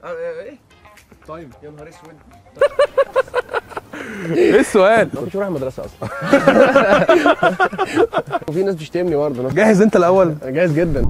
ايه طيب يا نهار اسود ايه السؤال ما كنتش بروح المدرسه اصلا وفي ناس بتشتمني برضه ناس جاهز انت الاول أنا جاهز جدا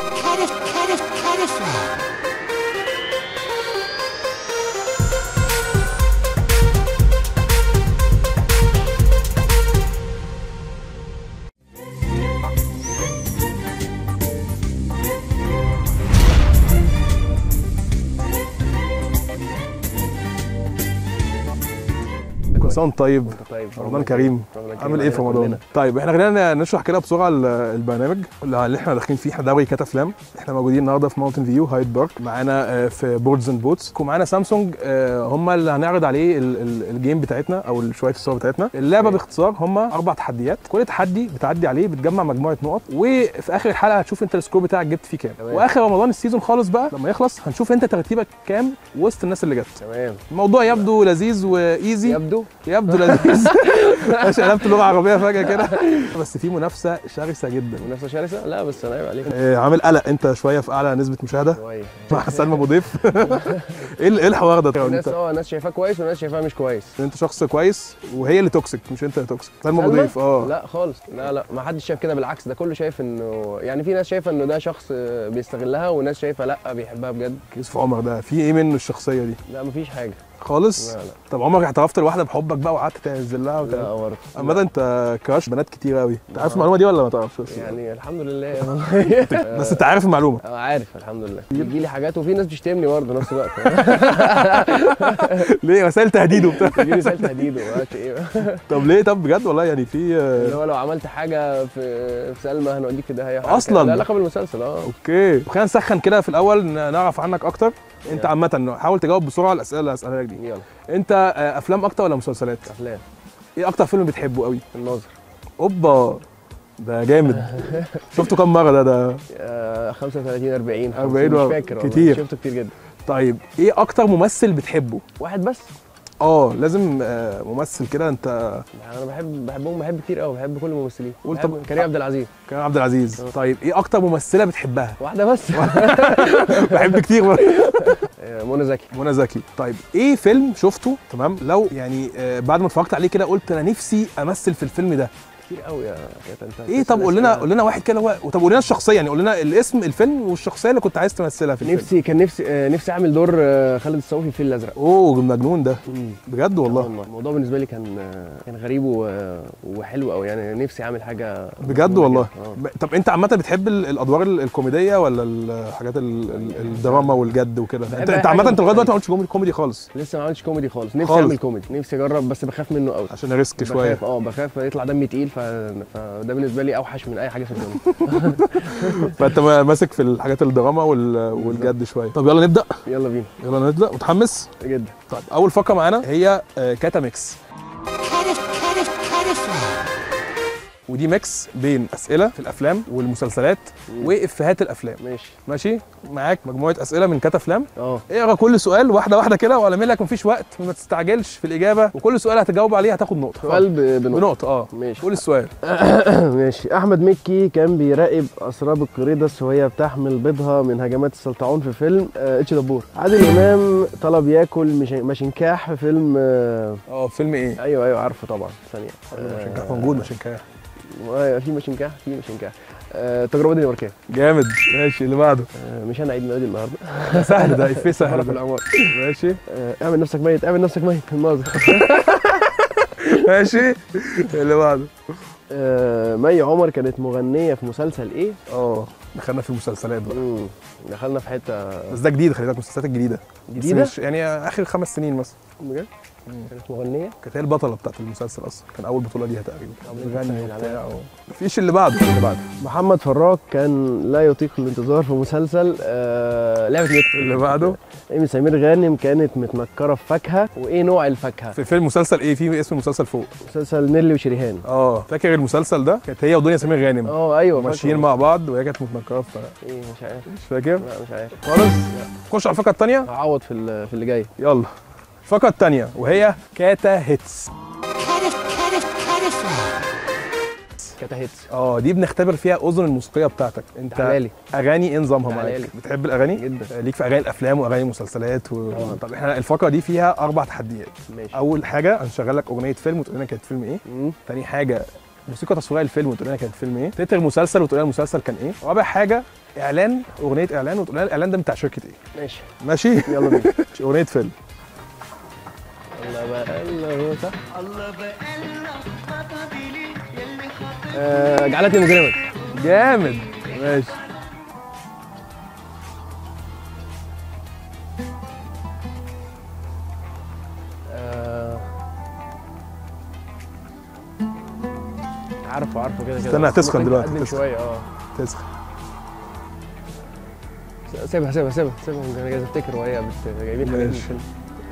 كل سنه وانت طيب انت طيب رمضان كريم رمضان كريم عامل ايه في علينا رمضان كلنا. طيب احنا خلينا نشرح كده بسرعه ال- البرنامج اللي احنا داخلين فيه احنا دوري كات افلام احنا موجودين النهارده في ماونتن فيو هايد بارك معانا آه، في بوردز اند بوتس ومعانا سامسونج آه، هم اللي هنعرض عليه ال- ال- الجيم بتاعتنا او شويه الصور بتاعتنا اللعبه اوكي. باختصار هم اربع تحديات كل تحدي بتعدي عليه بتجمع مجموعه نقط وفي اخر الحلقه هتشوف انت السكور بتاعك جبت فيه كام تمام. واخر رمضان السيزون خالص بقى لما يخلص هنشوف انت ترتيبك كام وسط الناس اللي جت تمام الموضوع يبدو لذيذ وايزي يبدو يبدو لذيذ ماشي قلبت لغه عربيه فجاه كده بس في منافسه شرسه جدا منافسه شرسه لا بس انا عيب عليك آه، عامل قلق انت شويه في اعلى نسبه مشاهده شويه مع سلمى ابو ضيف ايه ال- ايه الحوار ده في ناس انت اه ناس شايفاه كويس وناس شايفاه مش كويس انت شخص كويس وهي اللي توكسيك مش انت اللي توكسيك سلمى ابو سلمى؟ ضيف اه لا خالص لا لا ما حدش شايف كده بالعكس ده كله شايف انه يعني في ناس شايفه انه ده شخص بيستغلها وناس شايفه لا بيحبها بجد يوسف عمر ده في ايه منه الشخصيه دي لا مفيش حاجه خالص لا لا طب عمرك اعترفت لواحده بحبك بقى وقعدت تعزل لها وتعمل- لا برضه عامة انت كراش بنات كتير قوي انت عارف آه. المعلومه دي ولا ما تعرفش بس يعني الحمد لله والله بس انت عارف المعلومه آه، عارف الحمد لله بيجي لي حاجات وفي ناس بتشتمني برضه نفس الوقت ليه رسائل تهديد وبتاع بيجي لي رساله تهديد وما اعرفش ايه طب ليه طب بجد والله يعني في آه، اللي هو لو عملت حاجه في في سلمى هنوديك في داهيه حاجة أصلاً؟ كده. لا علاقه بالمسلسل اه اوكي خلينا نسخن كده في الاول ن- نعرف عنك اكتر انت يلا. عامه حاول تجاوب بسرعه على الاسئله اللي هسالها لك دي يلا انت آه، افلام اكتر ولا مسلسلات افلام ايه اكتر فيلم بتحبه قوي الناظر اوبا ده جامد شفته كام مره ده ده آه 35 40 40 مش مرة. فاكر والله. كتير. شفته كتير جدا طيب ايه اكتر ممثل بتحبه واحد بس اه لازم آه، ممثل كده انت انا بحب بحبهم بحب كتير قوي بحب كل الممثلين قول بحب طب- كريم عبد العزيز كريم عبد العزيز طيب ايه اكتر ممثله بتحبها واحده بس بحب كتير برضه. آه، منى زكي منى زكي طيب ايه فيلم شفته تمام لو يعني آه، بعد ما اتفرجت عليه كده قلت انا نفسي امثل في الفيلم ده كتير قوي يا كابتن انت ايه طب قول لنا قول لنا واحد كده هو طب قول لنا الشخصيه يعني قول لنا الاسم الفيلم والشخصيه اللي كنت عايز تمثلها في الفيلم نفسي كان نفسي آه، نفسي اعمل دور آه، خالد الصاوي في الفيل الازرق اوه مجنون ده بجد والله الموضوع بالنسبه لي كان آه، كان غريب و- وحلو قوي يعني نفسي اعمل حاجه بجد والله آه. ب- طب انت عامه بتحب ال- الادوار ال- الكوميديه ولا الحاجات ال- ال- الدراما والجد وكده انت أي انت حاجة عامه انت لغايه دلوقتي ما مختلفة. عملتش كوميدي كوميدي خالص لسه ما عملتش كوميدي خالص نفسي خالص. اعمل كوميدي نفسي اجرب بس بخاف منه قوي عشان ريسك شويه بخاف اه بخاف يطلع دمي تقيل ف... فده بالنسبه لي اوحش من اي حاجه في الدنيا فانت ما- ماسك في الحاجات الدراما وال- والجد شويه طب يلا نبدا يلا بينا يلا نبدا متحمس جدا طيب اول فقره معانا هي آه، كاتا ميكس ودي ميكس بين اسئله في الافلام والمسلسلات وافيهات الافلام ماشي ماشي معاك مجموعه اسئله من كاتا افلام اه اقرا كل سؤال واحده واحده كده واعمل لك مفيش وقت ما تستعجلش في الاجابه وكل سؤال هتجاوب عليه هتاخد نقطه سؤال ب- بنقطة بنقطه اه ماشي قول السؤال ماشي احمد مكي كان بيراقب اسراب القريدس وهي بتحمل بيضها من هجمات السلطعون في فيلم آه، اتش دبور عادل امام طلب ياكل مش- مشنكاح في فيلم آه، اه فيلم ايه ايوه ايوه عارفه طبعا ثانيه مشنكاح موجود مشنكاح آه، في مشنكاح في مشنكاح آه، التجربه الدنماركيه جامد ماشي اللي بعده آه، مش انا عيد ميلادي النهارده ده سهل ده افيه سهل مرة في ده العمر ماشي آه، اعمل نفسك ميت اعمل نفسك ميت الناظر ماشي اللي بعده آه، مي عمر كانت مغنيه في مسلسل ايه؟ اه دخلنا في المسلسلات بقى مم، دخلنا في حته بس ده جديد خلي بالك المسلسلات الجديده بس جديده مش يعني اخر خمس سنين مثلا بجد كانت مغنيه كانت هي البطله بتاعت المسلسل اصلا كان اول بطوله ليها تقريبا طب بتغني سهل عليا. وبتاع و- مفيش اللي بعده اللي بعده محمد فراج كان لا يطيق الانتظار في مسلسل آه لعبه نت اللي بعده ايمي سمير غانم كانت متنكره في فاكهه وايه نوع الفاكهه؟ في فيلم مسلسل ايه في اسم المسلسل فوق مسلسل نيلي وشريهان اه فاكر المسلسل ده كانت هي ودنيا سمير غانم اه ايوه ماشيين فاكره. مع بعض وهي كانت متنكره في ايه مش عارف مش فاكر لا مش عارف خالص خش على الفقره الثانيه هعوض في ال- في اللي جاي يلا الفقره الثانيه وهي كاتا هيتس كتاهيتس اه دي بنختبر فيها اذن الموسيقيه بتاعتك انت تعالى اغاني ايه نظامها تعالى معاك لي. بتحب الاغاني جدا ليك في اغاني الافلام واغاني المسلسلات و... طبعاً. طب احنا الفقره دي فيها اربع تحديات ماشي اول حاجه هنشغل لك اغنيه فيلم وتقول لنا كانت فيلم ايه مم. تاني حاجه موسيقى تصويريه الفيلم وتقول لنا كانت فيلم ايه تتر مسلسل وتقول لنا المسلسل كان ايه رابع حاجه اعلان اغنيه اعلان وتقول لنا الاعلان ده بتاع شركه ايه ماشي ماشي يلا بينا اغنيه فيلم الله بقى الله هو صح الله بقى خطبي لي يلي خاطر آه، جعلتني مجرما جامد ماشي آه، عارفه عارفه كده كده استنى، بس هتسخن ممكن دلوقتي، تقدم هتسخن. شويه اه تسخن سيبها سيبها سيبها سيبها انا جاي افتكر وهي بت- جايبين حاجات من ماشي. الفيلم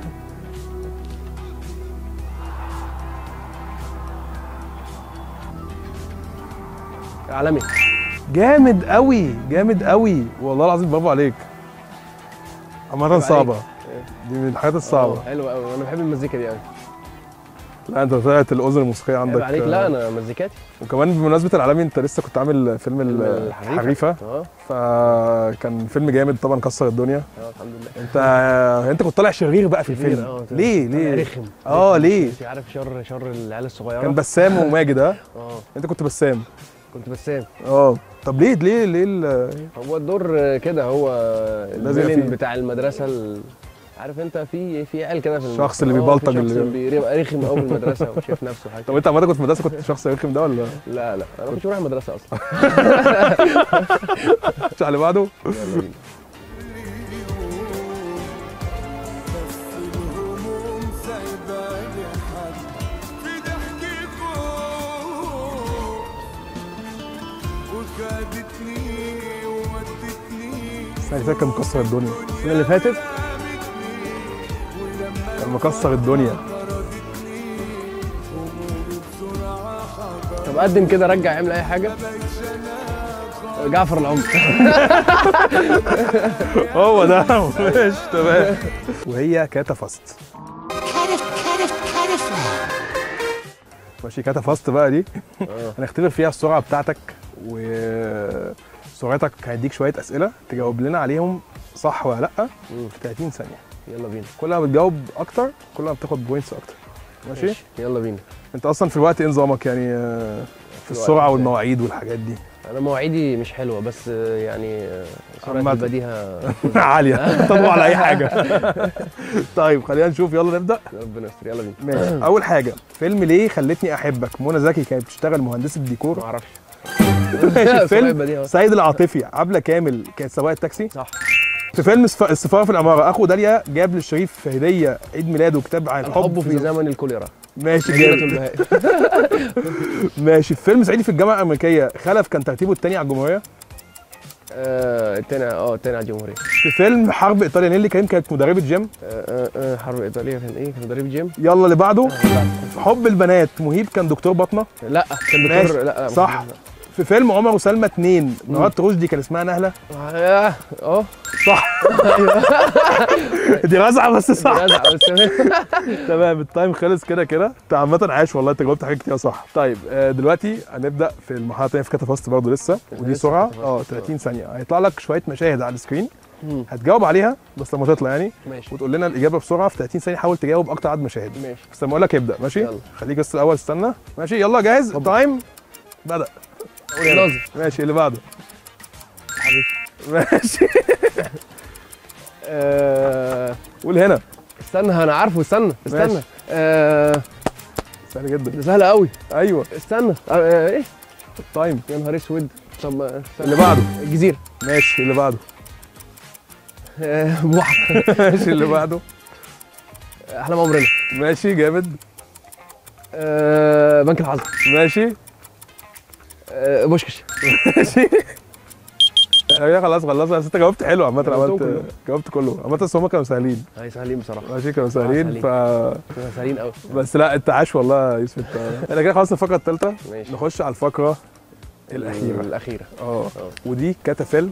عالمي جامد قوي جامد قوي والله العظيم برافو عليك عامة عليك. صعبة دي من الحاجات الصعبة آه، حلو قوي انا بحب المزيكا دي قوي لا انت طلعت الاذن الموسيقية عندك عيب عليك لا آه، انا مزيكاتي وكمان بمناسبة العالمي انت لسه كنت عامل فيلم ال- الحريفة. الحريفة اه فكان فيلم جامد طبعا كسر الدنيا اه الحمد لله انت انت كنت طالع شرير بقى في كبير، الفيلم اه ليه طالع ليه رخم اه رخم. ليه انت عارف شر شر العيال الصغيره كان بسام وماجد ها اه انت كنت بسام كنت بسام اه طب ليه ليه ليه ال- هو الدور كده هو لازم الفيلن فيه. بتاع المدرسه ال... عارف انت في في عيال كده في الم- الشخص اللي اه، بيبلطج في شخص اللي- بيبقى رخم قوي في المدرسه وشايف نفسه حاجه طب انت عامة كنت في المدرسة كنت شخص رخم ده ولا لا لا انا ما كنتش بروح المدرسه اصلا مش على اللي بعده يلا بينا الهموم سايباني حد في ضحكي فوق وخدتني وودتني السنة اللي فاتت كان مكسر الدنيا السنه اللي فاتت كان مكسر الدنيا طب قدم كده رجع اعمل اي حاجه جعفر العمر هو ده ماشي تمام وهي كاتافاست ماشي كاتافاست بقى دي اه هنختبر فيها السرعه بتاعتك وسرعتك هيديك شويه اسئله تجاوب لنا عليهم صح ولا لا مم. في 30 ثانيه يلا بينا كل ما بتجاوب اكتر كل ما بتاخد بوينتس اكتر ماشي, يلا بينا انت اصلا في الوقت ايه نظامك يعني آه، في الوقت السرعه ازاي؟ والمواعيد والحاجات دي انا مواعيدي مش حلوه بس آه، يعني آه، سرعه عامة. البديهه عاليه تطبق على اي حاجه طيب خلينا نشوف يلا نبدا ربنا يستر يلا بينا ماشي اول حاجه فيلم ليه خلتني احبك منى زكي كانت بتشتغل مهندسه ما ديكور اعرفش ماشي سرعة فيلم البديهة. سيد العاطفي عبله كامل كانت سواق التاكسي صح في فيلم السف- السفاره في العماره اخو داليا جاب للشريف هديه عيد ميلاده كتاب عن الحب الحب في زمن الكوليرا ماشي مدينة جامد البهاء ماشي في فيلم صعيدي في الجامعه الامريكيه خلف كان ترتيبه الثاني على الجمهوريه آه، التاني اه التاني على الجمهورية في فيلم حرب ايطاليا نيلي كريم كانت مدربه جيم آه، آه، آه، حرب ايطاليا كان ايه كان مدرب جيم يلا اللي بعده في حب البنات مهيب كان دكتور باطنه لا كان ماشي. دكتور لا لا صح. في فيلم عمر وسلمى اتنين نهاد رشدي كان اسمها نهله اه اه صح دي رزعه بس صح جدع، بس تمام. تمام التايم خلص كده كده انت عامة عايش والله انت جاوبت حاجات كتير صح طيب آه، دلوقتي هنبدا في المرحله الثانيه في كاتافاست برضه لسه ودي لسه سرعه كاتافاست. اه 30 ثانيه هيطلع لك شويه مشاهد على السكرين مم. هتجاوب عليها بس لما تطلع يعني ماشي وتقول لنا الاجابه بسرعه في 30 ثانيه حاول تجاوب اكتر عدد مشاهد ماشي بس لما اقول لك ابدا ماشي يلا. خليك بس الاول استنى ماشي يلا جاهز اتفضل. تايم بدا لازم ماشي اللي بعده حبيبي ماشي آه، قول هنا استنى انا عارفه استنى استنى ماشي. آه، سهل جدا ده سهل قوي ايوه استنى آه، ايه التايم يا نهار اسود طب آه، استنى. اللي بعده الجزيرة ماشي اللي بعده آه، بوحة ماشي اللي بعده احلام عمرنا ماشي جامد آه، بنك الحظ ماشي آه، بوشكش ماشي ايوه خلاص خلاص بس انت جاوبت حلو عامة جاوبتهم عملت كلهم. جاوبت كله عامة بس هم كانوا سهلين هاي سهلين بصراحة ماشي كانوا سهلين سهلين. ف كانوا سهلين قوي بس لا انت عاش والله يا يوسف انت احنا كده خلصنا الفقرة الثالثة ماشي نخش على الفقرة الأخيرة الأخيرة اه اه. ودي كاتا فيلم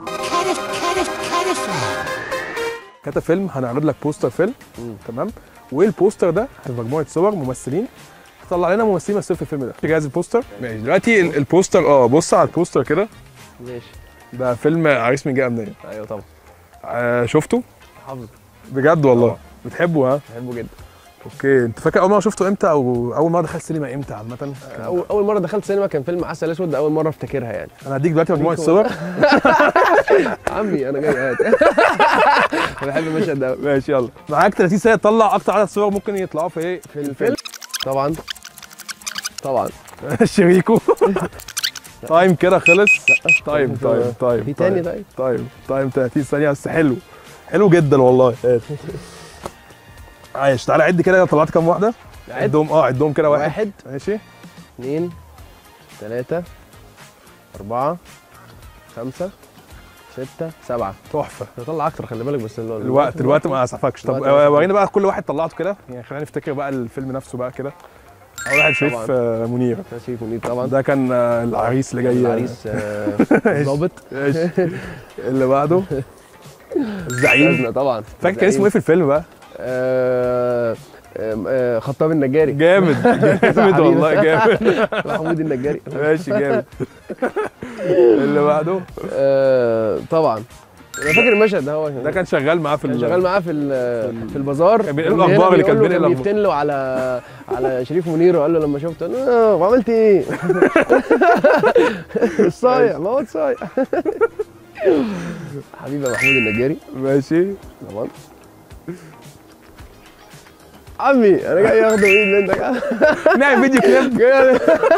كاتا فيلم هنعرض لك بوستر فيلم مم. تمام والبوستر ده مجموعة صور ممثلين طلع لنا ممثلين مثلوا في الفيلم ده جاهز البوستر ماشي دلوقتي ال- البوستر اه بص على البوستر كده ماشي ده فيلم عريس من جهه امنيه ايوه طبعا آه شفته حافظ بجد والله طبعا. بتحبه ها بحبه جدا اوكي انت فاكر اول مره شفته امتى او اول مره دخلت سينما امتى عامه كان- اول اول مره دخلت سينما كان فيلم عسل اسود ده اول مره افتكرها يعني انا هديك دلوقتي مجموعه ليكوا- صور عمي انا جاي هات انا بحب المشهد ده أوي. ماشي يلا معاك 30 ثانيه تطلع اكتر عدد صور ممكن يطلعوا في ايه في الفيلم طبعا طبعا شريكو تايم كده خلص تايم تايم تايم في تاني طيب تايم تايم 30 ثانيه بس حلو حلو جدا والله عايش تعالى عد كده طلعت كام واحده عد. عدهم اه عدهم كده واحد واحد ماشي اثنين ثلاثة أربعة خمسة ستة سبعة تحفه نطلع أكتر خلي بالك بس ال- الوقت الوقت ما اسعفكش طب الوقت ما أسعفكش. ورينا بقى كل واحد طلعته كده يعني خلينا نفتكر بقى الفيلم نفسه بقى كده اول واحد شريف طبعاً. آه، منير شريف منير طبعا ده كان آه، العريس اللي جاي العريس آه، ظابط ماشي. اللي بعده الزعيم أستاذنا طبعا فاكر كان اسمه ايه في الفيلم بقى؟ آه، آم، آه، خطاب النجاري جامد جامد حبيبي. والله جامد محمود النجاري ماشي جامد اللي بعده آه، طبعا انا فاكر المشهد ده هو ده كان شغال معاه في كان ال- شغال معاه في ال- في البازار كان بينقل من هنا الأخبار اللي كان بيقول له- بينقل الأخبار. بيفتن له على على شريف منير وقال له لما شفته قال له آه، وعملت ايه؟ صايع ما هو صايع حبيبي يا محمود النجاري ماشي طبعا عمي انا جاي اخده ايد منك نعمل فيديو كليب جاي-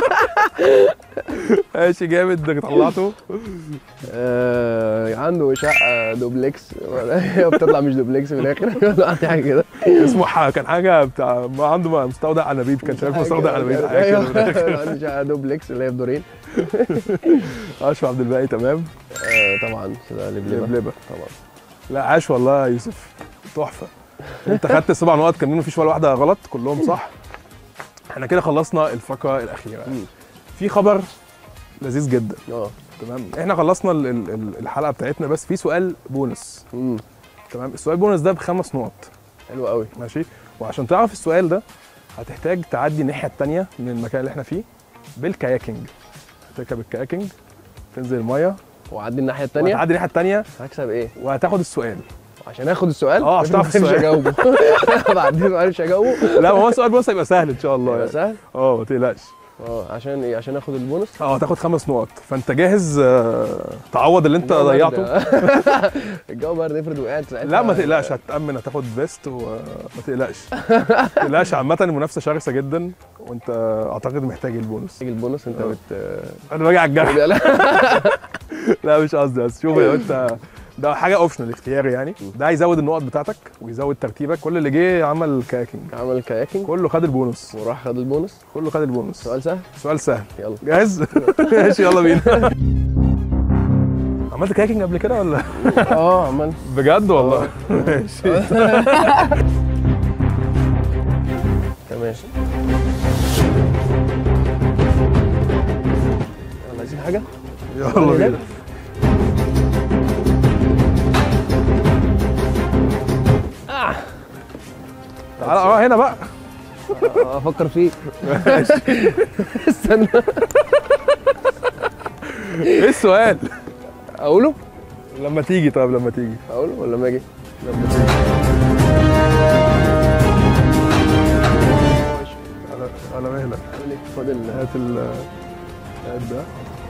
ماشي جامد ده طلعته آه، عنده شقه دوبلكس هي بتطلع مش دوبلكس في الاخر عندي حاجه كده اسمه ح- كان حاجه بتاع ما عنده ما- مستودع انابيب كان شغال في مستودع انابيب حاجه كده من الآخر. ايوه عندي شقه دوبلكس اللي هي بدورين اشرف عبد الباقي تمام آه، طبعا ده لبلبه لبلبه طبعا لا عاش والله يا يوسف تحفه انت خدت السبع نقط كان مفيش ولا واحده غلط كلهم صح احنا كده خلصنا الفقره الاخيره مم. في خبر لذيذ جدا اه تمام احنا خلصنا ال- ال- ال- الحلقه بتاعتنا بس في سؤال بونص امم تمام السؤال بونص ده بخمس نقط حلو قوي ماشي وعشان تعرف السؤال ده هتحتاج تعدي الناحيه الثانيه من المكان اللي احنا فيه بالكاياكينج هتركب الكاياكينج تنزل الميه وعدي الناحيه الثانيه وهتعدي الناحيه الثانيه هكسب ايه وهتاخد السؤال عشان اخد السؤال اه، عشان تعرف مش السؤال. هجاوبه بعدين سؤال مش هجاوبه لا ما هو السؤال بص هيبقى سهل ان شاء الله يبقى يعني. سهل اه ما تقلقش اه عشان ايه عشان اخد البونص اه هتاخد خمس نقط فانت جاهز آه، تعوض اللي انت الجو برد. ضيعته الجو برد افرض وقعت ساعتها لا ما تقلقش هتأمن هتاخد فيست وما تقلقش ما تقلقش عامة المنافسة شرسة جدا وانت اعتقد محتاج البونص تيجي البونص انت اه. بت انا باجي على الجرح لا لا مش قصدي بس شوف لو انت ده حاجة اوبشنال اختياري يعني ده هيزود النقط بتاعتك ويزود ترتيبك كل اللي جه عمل كاكينج عمل كاياكينج كله خد البونص وراح خد البونص كله خد البونص سؤال سهل سؤال سهل يلا جاهز ماشي يلا بينا عملت كاكينج قبل كده ولا اه عمال بجد والله ماشي تمام يلا عايزين حاجه يلا بينا تعالى اه هنا بقى آه، افكر فيه استنى ايه السؤال اقوله لما تيجي طب لما تيجي اقوله ولا ما اجي على على مهلك فاضل هات ال هات ده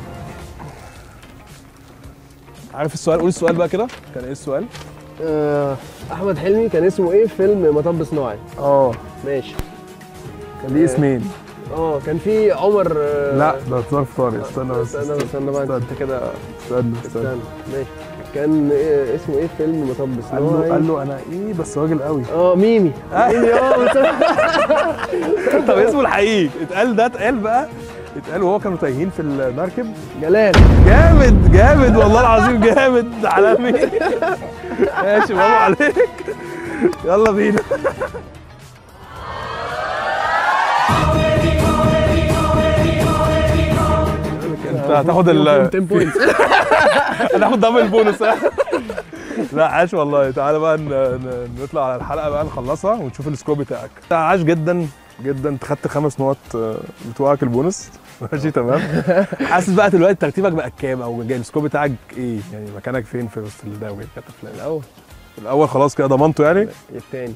عارف السؤال قول السؤال بقى كده كان ايه السؤال آه، احمد حلمي كان اسمه ايه في فيلم مطب صناعي اه ماشي كان ليه اسمين اه كان في عمر آه، لا ده ظرف طارق استنى بس استنى استنى بقى استنى انت كده استنى استنى استنى ماشي كان إيه اسمه ايه في فيلم مطب قال له صناعي قال له انا ايه بس راجل قوي اه ميمي ميمي اه بس طب اسمه الحقيقي اتقال ده اتقال بقى اتقال وهو كانوا تايهين في المركب جلال جامد جامد والله العظيم جامد عالمي ماشي برافو عليك يلا بينا انت هتاخد ال 10 بوينتس هناخد دبل بونص لا عاش والله تعالى بقى ن- ن- نطلع على الحلقه بقى نخلصها ونشوف السكور بتاعك عاش جدا جدا انت خدت خمس نقط آه، بتوعك البونص ماشي تمام حاسس بقى دلوقتي ترتيبك بقى كام او جاي السكور بتاعك ايه يعني مكانك فين في وسط الدوري كتفلان الاول الاول خلاص كده ضمنته يعني الثاني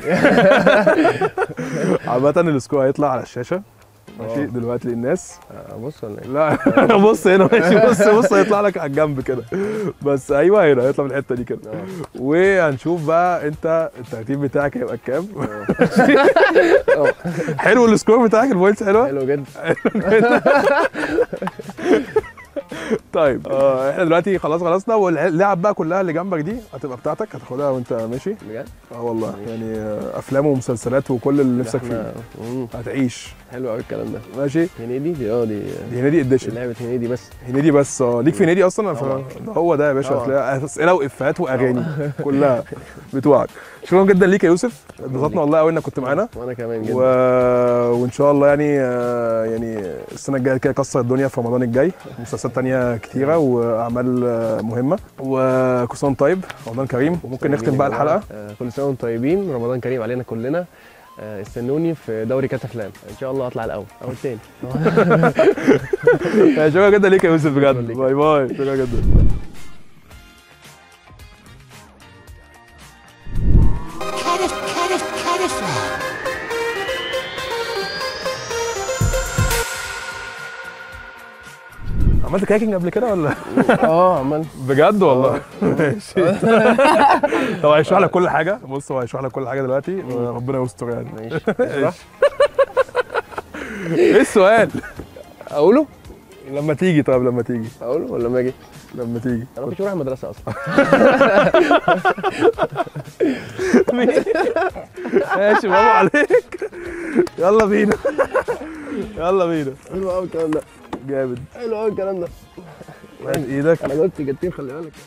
عامة السكور هيطلع على الشاشة ماشي آه. دلوقتي للناس بص ولا ايه لا بص هنا ماشي بص بص هيطلع لك على الجنب كده بس ايوه هنا هيطلع من الحته دي كده آه. وهنشوف بقى انت الترتيب بتاعك هيبقى كام حلو السكور بتاعك البوينتس حلوه حلو جدا طيب آه احنا دلوقتي خلاص خلصنا واللعب بقى كلها اللي جنبك دي هتبقى بتاعتك هتاخدها وانت ماشي بجد اه والله ماشي. يعني آه، افلام ومسلسلات وكل اللي نفسك فيه إحنا- مم. هتعيش حلو قوي الكلام ده ماشي هنيدي دي اه دي دي هنيدي اديشن لعبه هنيدي بس هنيدي بس اه ليك في هنيدي اصلا طبعا. ده هو ده يا باشا طبعا. هتلاقي اسئله وافيهات واغاني كلها بتوعك شكرا جدا ليك يا يوسف اتبسطنا والله قوي انك كنت معانا وانا كمان و... جدا وان شاء الله يعني آه، يعني السنه الجايه كده كسر الدنيا في رمضان الجاي مسلسلات تانية كتيره واعمال آه، مهمه وكل سنه وأنت طيب رمضان كريم وممكن نختم بقى الحلقه آه، كل سنه وانتم طيبين رمضان كريم علينا كلنا آه، استنوني في دوري كتفلام ان شاء الله اطلع الاول او الثاني شكرا جدا ليك يا يوسف شكراً بجد ليك. باي باي شكرا جدا عملت كاكينج قبل كده ولا اه عمال بجد والله ماشي طب هيشرح لك كل حاجه بص هو هيشرح لك كل حاجه دلوقتي ربنا يستر يعني ماشي اشرح. ايه السؤال اقوله لما تيجي طب لما تيجي اقوله ولا ما اجي لما تيجي انا ما كنتش بروح المدرسه اصلا ماشي برافو عليك يلا بينا يلا بينا حلو قوي الكلام ده جامد حلو قوي الكلام ده هات ايدك انا قلت جبتين خلي بالك